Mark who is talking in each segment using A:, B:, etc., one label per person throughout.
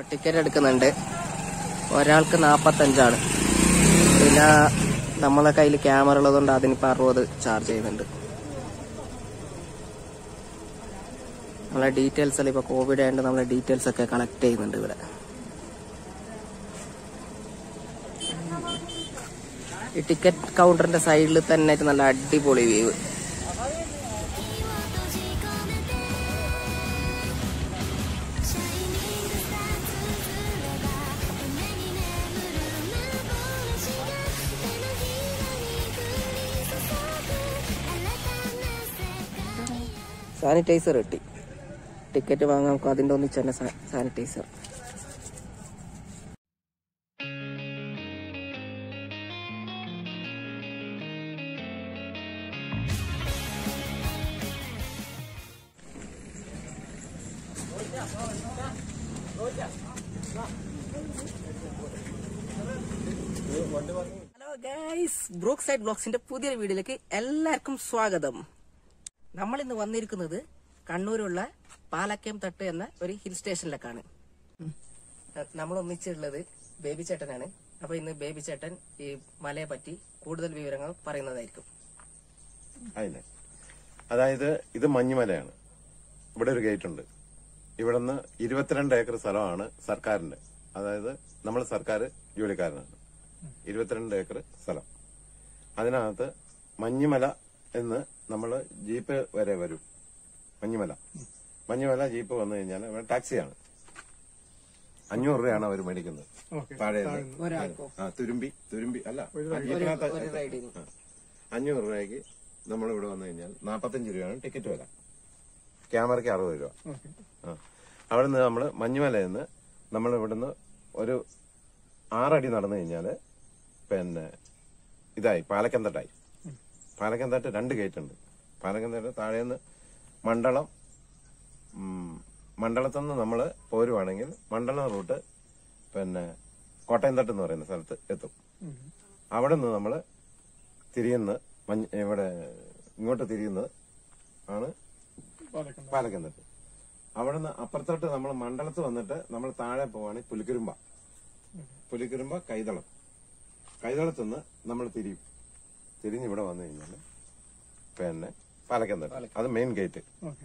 A: Ticket എടുക്കുന്നുണ്ട് ഒരാൾക്ക് നാപ്പത്തഞ്ചാണ് പിന്നെ നമ്മളെ കയ്യിൽ ക്യാമറ ഉള്ളതുകൊണ്ട് അതിനിപ്പോ അറുപത് ചാർജ് ചെയ്യുന്നുണ്ട് നമ്മളെ ഡീറ്റെയിൽസ് എല്ലാം ഇപ്പൊ കോവിഡ് ആയതുകൊണ്ട് നമ്മളെ ഡീറ്റെയിൽസ് ഒക്കെ കളക്ട് ചെയ്യുന്നുണ്ട് ഇവിടെ ഈ ടിക്കറ്റ് കൗണ്ടറിന്റെ സൈഡിൽ തന്നെ ആയിട്ട് നല്ല അടിപൊളി വ്യൂ സാനിറ്റൈസർ കിട്ടി ടിക്കറ്റ് വാങ്ങാൻ നമുക്ക് അതിന്റെ ഒന്നിച്ച് തന്നെ sanitiser hello guys Brook Side ബ്ലോഗ്സിന്റെ പുതിയൊരു വീഡിയോയിലേക്ക് എല്ലാവർക്കും സ്വാഗതം നമ്മൾ ഇന്ന് വന്നിരിക്കുന്നത് കണ്ണൂരുള്ള പാലക്കയം തട്ട് എന്ന ഒരു ഹിൽ സ്റ്റേഷനിലേക്കാണ് നമ്മൾ ഒന്നിച്ചുള്ളത് ബേബി ചേട്ടനാണ് അപ്പൊ ഇന്ന് ബേബി ചേട്ടൻ ഈ മലയെ പറ്റി കൂടുതൽ വിവരങ്ങൾ പറയുന്നതായിരിക്കും
B: അതിനെ അതായത് ഇത് മഞ്ഞുമലയാണ് ഇവിടെ ഒരു ഗേറ്റ് ഉണ്ട് ഇവിടുന്ന് ഇരുപത്തിരണ്ട് ഏക്കർ സ്ഥലമാണ് സർക്കാരിന്റെ അതായത് നമ്മൾ സർക്കാർ ജോലിക്കാരനാണ് ഇരുപത്തിരണ്ട് ഏക്കർ സ്ഥലം അതിനകത്ത് മഞ്ഞുമല എന്ന് നമ്മൾ ജീപ്പ് വരെ വരും മഞ്ഞുമല മഞ്ഞുമല ജീപ്പ് വന്നു കഴിഞ്ഞാൽ ഇവിടെ ടാക്സിയാണ് അഞ്ഞൂറ് രൂപയാണ് അവർ മേടിക്കുന്നത് താഴെ നിന്ന്. ആ തുരുമ്പി തുരുമ്പി അല്ല ജീപ്പിനകത്ത്
A: ഒരു റൈഡിന്
B: ആ. അഞ്ഞൂറ് രൂപയ്ക്ക് നമ്മൾ ഇവിടെ വന്നു കഴിഞ്ഞാൽ നാപ്പത്തഞ്ച് രൂപയാണ് ടിക്കറ്റ് വില ക്യാമറയ്ക്ക് അറുപത് രൂപ ആ അവിടുന്ന് നമ്മൾ മഞ്ഞുമലയിൽ നിന്ന് നമ്മൾ ഇവിടുന്ന് ഒരു ആറടി നടന്നു കഴിഞ്ഞാല് പിന്നെ ഇതായി പാലക്കന്തട്ടായി പാലക്കന്തട്ട് രണ്ട് ഗേറ്റ് ഉണ്ട് പാലക്കന്തട്ട് താഴേന്ന് മണ്ഡലം ഉം, മണ്ഡലത്തുനിന്ന് നമ്മൾ പോരുവാണെങ്കിൽ മണ്ഡലം റൂട്ട് പിന്നെ കോട്ടയം തട്ട് എന്ന് പറയുന്ന സ്ഥലത്ത് എത്തും അവിടെ നിന്ന് നമ്മൾ തിരിയുന്ന മഞ്ഞ് ഇവിടെ ഇങ്ങോട്ട് തിരിയുന്നത് ആണ് പാലക്കൻ തട്ട് അവിടെ നിന്ന് അപ്പുറത്തോട്ട് നമ്മൾ മണ്ഡലത്ത് വന്നിട്ട് നമ്മൾ താഴെ പോവാണെങ്കിൽ പുലിക്കുരുമ്പ പുലിക്കുരുമ്പ കൈതളം കൈതളത്തുനിന്ന് നമ്മൾ തിരിയും തിരിഞ്ഞ് ഇവിടെ വന്നു കഴിഞ്ഞാൽ പിന്നെ പാലക്കൻ തട്ട് അത് മെയിൻ ഗേറ്റ്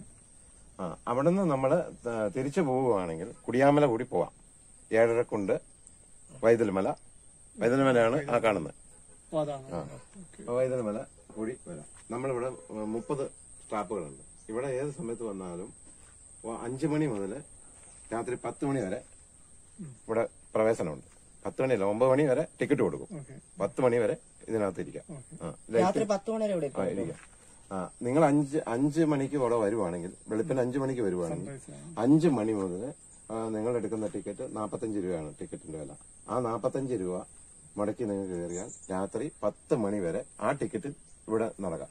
B: ആ അവിടുന്ന് നമ്മൾ തിരിച്ചു പോവുകയാണെങ്കിൽ കുടിയാമല കൂടി പോവാം ഏഴരക്കുണ്ട് വൈതൽമല വൈതൽമലയാണ് ആ കാണുന്നത് ആ അപ്പൊ വൈതൽമല കൂടി വരാം നമ്മളിവിടെ മുപ്പത് സ്റ്റാപ്പുകളുണ്ട് ഇവിടെ ഏത് സമയത്ത് വന്നാലും ഓ- അഞ്ച് മണി മുതൽ രാത്രി പത്ത് മണി വരെ ഇവിടെ പ്രവേശനമുണ്ട് പത്ത് മണിയല്ല ഒമ്പത് മണി വരെ ടിക്കറ്റ് കൊടുക്കും പത്ത് മണി വരെ ഇതിനകത്ത് ഇരിക്കാം ആ, ലൈറ്റ്
A: രാത്രി പത്ത് മണി വരെ ഇവിടെ
B: ആ, ഇരിക്കാം ആ നിങ്ങൾ അഞ്ച് അഞ്ച് മണിക്ക് ഇവിടെ വരുവാണെങ്കിൽ വെളുപ്പിന് അഞ്ച് മണിക്ക് വരുവാണെങ്കിൽ അഞ്ച് മണി മുതൽ ആ, നിങ്ങൾ എടുക്കുന്ന ടിക്കറ്റ് നാപ്പത്തഞ്ച് രൂപയാണ് ടിക്കറ്റിന്റെ വില ആ നാപ്പത്തഞ്ച് രൂപ മുടക്കി നിങ്ങൾക്ക് കയറിയാൽ രാത്രി പത്ത് മണി വരെ ആ ടിക്കറ്റ് ഇവിടെ നടക്കാം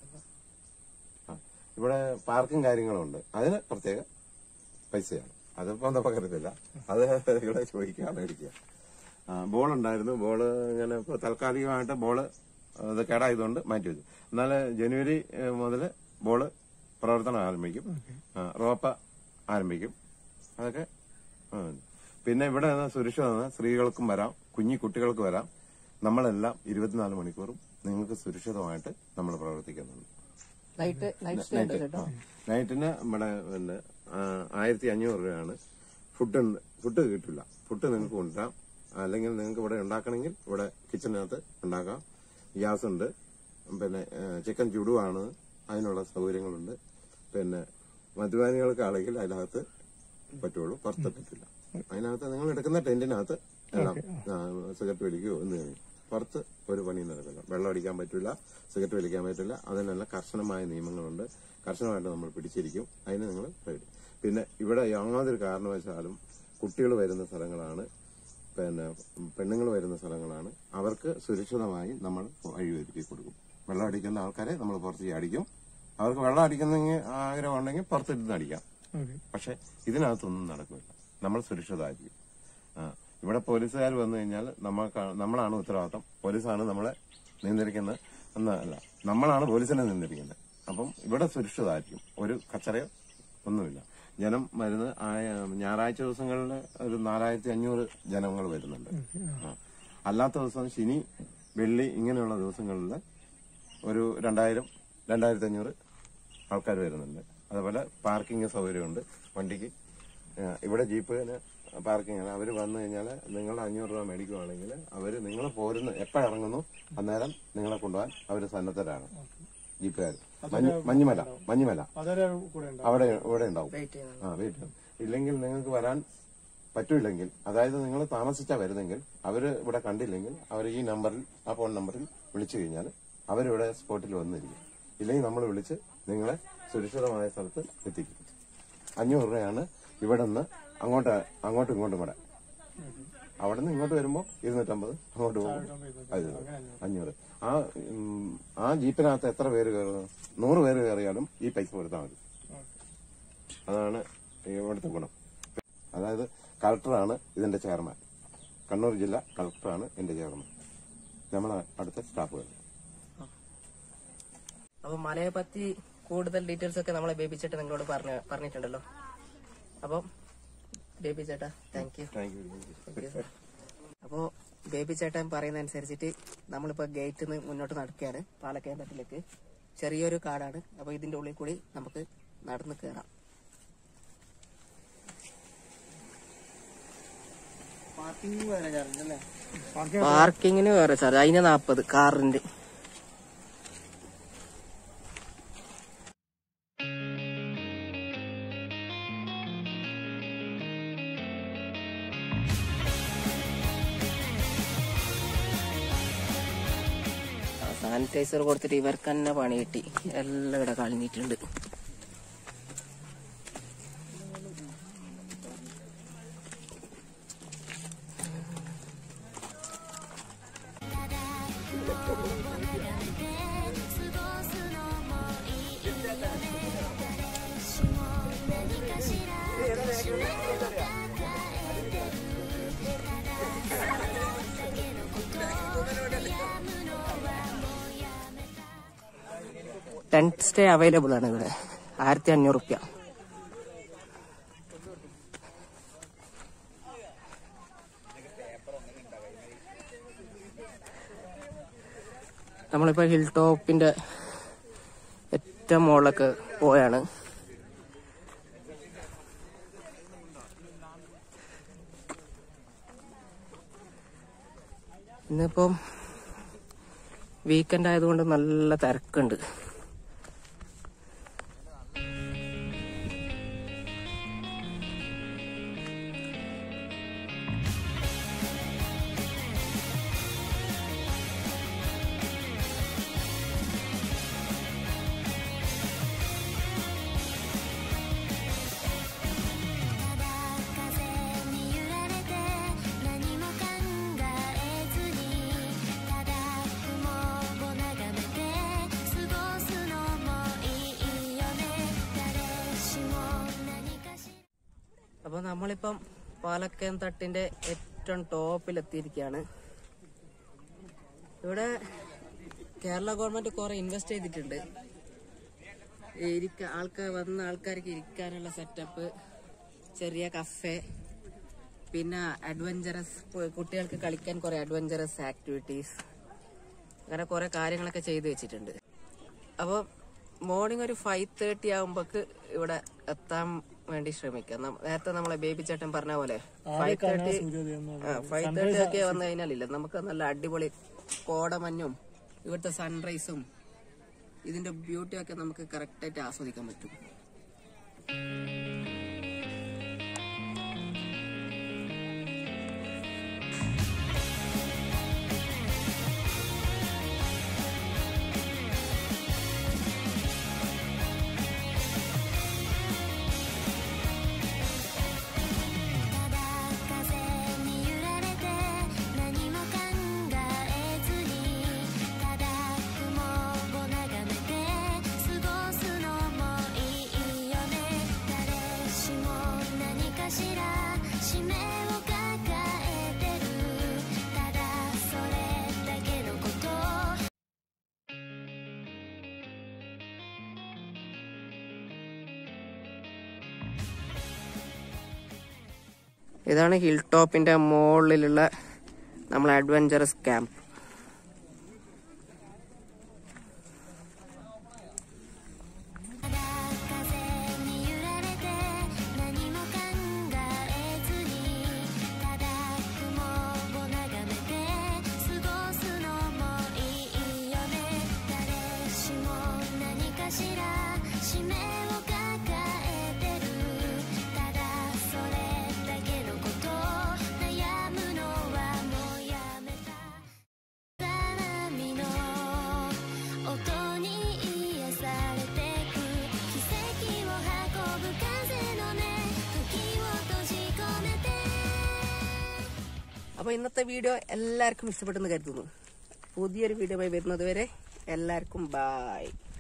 B: ആ, ഇവിടെ പാർക്കും കാര്യങ്ങളും ഉണ്ട് അതിന് പ്രത്യേക പൈസയാണ് അതിപ്പോ എന്താ പകരത്തില്ല അത് ഇവിടെ ചോദിക്കാൻ മേടിക്കുക ആ, ബോൾ ഉണ്ടായിരുന്നു ബോള് ഇങ്ങനെ ഇപ്പൊ താൽക്കാലികമായിട്ട് ബോള് അത് കേടായതുകൊണ്ട് മാറ്റി വെച്ചു എന്നാൽ ജനുവരി മുതൽ ബോള് പ്രവർത്തനം ആരംഭിക്കും ആ, റോപ്പ ആരംഭിക്കും അതൊക്കെ ആ. പിന്നെ ഇവിടെ നിന്ന് സുരക്ഷിതമാണ് സ്ത്രീകൾക്കും വരാം കുഞ്ഞി കുട്ടികൾക്ക് വരാം നമ്മളെല്ലാം ഇരുപത്തിനാല് മണിക്കൂറും നിങ്ങൾക്ക് സുരക്ഷിതമായിട്ട് നമ്മൾ പ്രവർത്തിക്കുന്നുണ്ട്
A: നൈറ്റ് നൈറ്റ് സ്റ്റേ ഉണ്ട് കേട്ടോ
B: നൈറ്റിന് നമ്മുടെ പിന്നെ ആയിരത്തി അഞ്ഞൂറ് രൂപയാണ് ഫുഡ് ഉണ്ട് ഫുഡ് കിട്ടില്ല ഫുഡ് നിങ്ങൾക്ക് കൊണ്ടുവരാം അല്ലെങ്കിൽ നിങ്ങൾക്ക് ഇവിടെ ഉണ്ടാക്കണമെങ്കിൽ ഇവിടെ കിച്ചണിനകത്ത് ഉണ്ടാക്കാം ഗ്യാസ് ഉണ്ട് പിന്നെ ചിക്കൻ ചുടുവാണ് അതിനുള്ള സൗകര്യങ്ങളുണ്ട് പിന്നെ മദ്യപാനികൾക്കാണെങ്കിൽ അതിനകത്ത് പറ്റുള്ളൂ പുറത്ത് പറ്റില്ല അതിനകത്ത് നിങ്ങൾ എടുക്കുന്ന ടെന്റിനകത്ത് എല്ലാം സിഗരറ്റ് വലിക്കുകയോ എന്ന് കഴിഞ്ഞു പുറത്ത് ഒരു പണിയും നടക്കില്ല വെള്ളം അടിക്കാൻ പറ്റില്ല സിഗരറ്റ് വലിക്കാൻ പറ്റില്ല അതിനെല്ലാം കർശനമായ നിയമങ്ങളുണ്ട് കർശനമായിട്ട് നമ്മൾ പിടിച്ചിരിക്കും അതിന് നിങ്ങൾ പേടി പിന്നെ ഇവിടെ യാതൊരു കാരണവശാലും കുട്ടികൾ വരുന്ന സ്ഥലങ്ങളാണ് പിന്നെ പെണ്ണുങ്ങൾ വരുന്ന സ്ഥലങ്ങളാണ് അവർക്ക് സുരക്ഷിതമായി നമ്മൾ വഴിയൊരുക്കി കൊടുക്കും വെള്ളം അടിക്കുന്ന ആൾക്കാരെ നമ്മൾ പുറത്തേക്ക് അടിക്കും അവർക്ക് വെള്ളം അടിക്കുന്നെങ്കിൽ ആഗ്രഹം ഉണ്ടെങ്കിൽ പുറത്തിരുന്ന് അടിക്കാം പക്ഷെ ഇതിനകത്തൊന്നും നടക്കില്ല നമ്മൾ സുരക്ഷിതമായിരിക്കും ആ, ഇവിടെ പോലീസുകാർ വന്നു കഴിഞ്ഞാൽ നമ്മൾക്ക് നമ്മളാണ് ഉത്തരവാദിത്തം പോലീസാണ് നമ്മളെ നിയന്ത്രിക്കുന്നത് എന്നല്ല നമ്മളാണ് പോലീസിനെ നിയന്ത്രിക്കുന്നത് അപ്പം ഇവിടെ സുരക്ഷിതമായിരിക്കും ഒരു കച്ചറയോ ഒന്നുമില്ല ജനം വരുന്ന ആ- ഞായറാഴ്ച ദിവസങ്ങളിൽ ഒരു നാലായിരത്തി അഞ്ഞൂറ് ജനങ്ങൾ വരുന്നുണ്ട് ആ. അല്ലാത്ത ദിവസം ശനി വെള്ളി ഇങ്ങനെയുള്ള ദിവസങ്ങളിൽ ഒരു രണ്ടായിരം രണ്ടായിരത്തി അഞ്ഞൂറ് ആൾക്കാർ വരുന്നുണ്ട് അതുപോലെ പാർക്കിംഗ് സൗകര്യമുണ്ട് വണ്ടിക്ക് ആ, ഇവിടെ ജീപ്പിന് പാർക്കിംഗ് ആണ് അവർ വന്നു കഴിഞ്ഞാൽ നിങ്ങൾ അഞ്ഞൂറ് രൂപ മേടിക്കുവാണെങ്കിൽ അവർ നിങ്ങൾ പോരുന്ന എപ്പോൾ ഇറങ്ങുന്നു അന്നേരം നിങ്ങളെ കൊണ്ടുപോകാൻ അവർ സന്നദ്ധരാണ് ജീപ്പുകാർ മഞ്ഞ് മഞ്ഞുമല മഞ്ഞുമല
C: അതൊരു കൂടെ ഉണ്ട്
B: അവിടെ ഇവിടെ ഉണ്ടാവും
A: വെയിറ്റ് ചെയ്യുന്നത്
B: ആ വെയിറ്റ് ഇല്ലെങ്കിൽ നിങ്ങൾക്ക് വരാൻ പറ്റില്ലെങ്കിൽ അതായത് നിങ്ങൾ താമസിച്ചാ വരുന്നെങ്കിൽ അവര് ഇവിടെ കണ്ടില്ലെങ്കിൽ അവർ ഈ നമ്പറിൽ ആ ഫോൺ നമ്പറിൽ വിളിച്ചു കഴിഞ്ഞാൽ അവരിവിടെ സ്പോട്ടിൽ വന്നിരിക്കും ഇല്ലെങ്കിൽ നമ്മൾ വിളിച്ച് നിങ്ങളെ സുരക്ഷിതമായ സ്ഥലത്ത് എത്തിക്കും അഞ്ഞൂറ് രൂപയാണ് ഇവിടെ നിന്ന് അങ്ങോട്ട് അങ്ങോട്ടും ഇങ്ങോട്ടും കൂടെ അവിടെ നിന്ന് ഇങ്ങോട്ട് വരുമ്പോൾ ഇരുന്നൂറ്റമ്പത് അങ്ങോട്ട് പോകുമ്പോൾ അത് അഞ്ഞൂറ് ആ ഉം, ആ ജീപ്പിനകത്ത് എത്ര പേര് കയറുന്നു നൂറ് പേര് കയറിയാലും ഈ പൈസ കൊടുത്താൽ മതി അതാണ് ഇവിടുത്തെ ഗുണം അതായത് കളക്ടറാണ് ഇതിന്റെ ചെയർമാൻ കണ്ണൂർ ജില്ല കളക്ടറാണ് എന്റെ ചെയർമാൻ നമ്മളെ അടുത്ത സ്റ്റാഫുകൾ
A: അപ്പൊ മലയെ പറ്റി കൂടുതൽ ഡീറ്റെയിൽസ് ഒക്കെ നമ്മളെ ബേബി ചേട്ടൻ നിങ്ങളോട് പറഞ്ഞ പറഞ്ഞിട്ടുണ്ടല്ലോ അപ്പം ബേബി ചേട്ടാ താങ്ക് യു
B: താങ്ക് യു
A: അപ്പോ ബേബി ചേട്ടൻ പറയുന്ന അനുസരിച്ചിട്ട് നമ്മളിപ്പോ ഗേറ്റിൽ നിന്ന് മുന്നോട്ട് നടക്കുകയാണ് പാലക്കയം തട്ടിലേക്ക് ചെറിയൊരു കാടാണ് അപ്പൊ ഇതിന്റെ ഉള്ളിൽ കൂടി നമുക്ക് നടന്ന് കയറാം പാർക്കിങ്ങിന് വേറെ ചാർജ് അതിന് നാപ്പത് കാറിന്റെ സാനിറ്റൈസർ കൊടുത്തിട്ട് ഇവർക്ക് തന്നെ പണി കിട്ടി എല്ലാം ഇവിടെ കളഞ്ഞിട്ടുണ്ട് ടെന്റ് സ്റ്റേ അവൈലബിൾ ആണ് ഇവിടെ ആയിരത്തി അഞ്ഞൂറ് റുപ്യ നമ്മളിപ്പോ ഹിൽ ടോപ്പിന്റെ ഏറ്റവും മുകളിലൊക്കെ പോയാണ് ഇന്നിപ്പം വീക്കെൻഡ് ആയതുകൊണ്ട് നല്ല തിരക്കുണ്ട് അപ്പൊ നമ്മളിപ്പം പാലക്കയം തട്ടിന്റെ ഏറ്റവും ടോപ്പിൽ എത്തിയിരിക്കുകയാണ് ഇവിടെ കേരള ഗവൺമെന്റ് കുറെ ഇൻവെസ്റ്റ് ചെയ്തിട്ടുണ്ട് ഈ ഇരിക്ക ആൾക്കാർ വന്ന ആൾക്കാർക്ക് ഇരിക്കാനുള്ള സെറ്റപ്പ് ചെറിയ കഫേ പിന്നെ അഡ്വഞ്ചറസ് കുട്ടികൾക്ക് കളിക്കാൻ കുറെ അഡ്വഞ്ചറസ് ആക്ടിവിറ്റീസ് അങ്ങനെ കുറെ കാര്യങ്ങളൊക്കെ ചെയ്തു വെച്ചിട്ടുണ്ട് അപ്പോൾ മോർണിംഗ് ഒരു ഫൈവ് തേർട്ടി ആകുമ്പോക്ക് ഇവിടെ എത്താൻ വേണ്ടി ശ്രമിക്കാം നം- നേരത്തെ നമ്മളെ ബേബി ചേട്ടൻ പറഞ്ഞ പോലെ ഫൈവ് തേർട്ടി ഫൈവ് തേർട്ടി ഒക്കെ വന്നു കഴിഞ്ഞാലില്ല നമുക്ക് നല്ല അടിപൊളി കോടമഞ്ഞും ഇവിടുത്തെ സൺറൈസും ഇതിന്റെ ബ്യൂട്ടി ഒക്കെ നമുക്ക് കറക്റ്റ് ആയിട്ട് ആസ്വദിക്കാൻ പറ്റും ഇതാണ് ഹിൽ ടോപ്പിന്റെ മുകളിലുള്ള നമ്മളെ അഡ്വഞ്ചറസ് ക്യാമ്പ് അപ്പൊ ഇന്നത്തെ വീഡിയോ എല്ലാവർക്കും ഇഷ്ടപ്പെട്ടെന്ന് കരുതുന്നു പുതിയൊരു വീഡിയോ വരുന്നത് വരെ എല്ലാവർക്കും ബായ്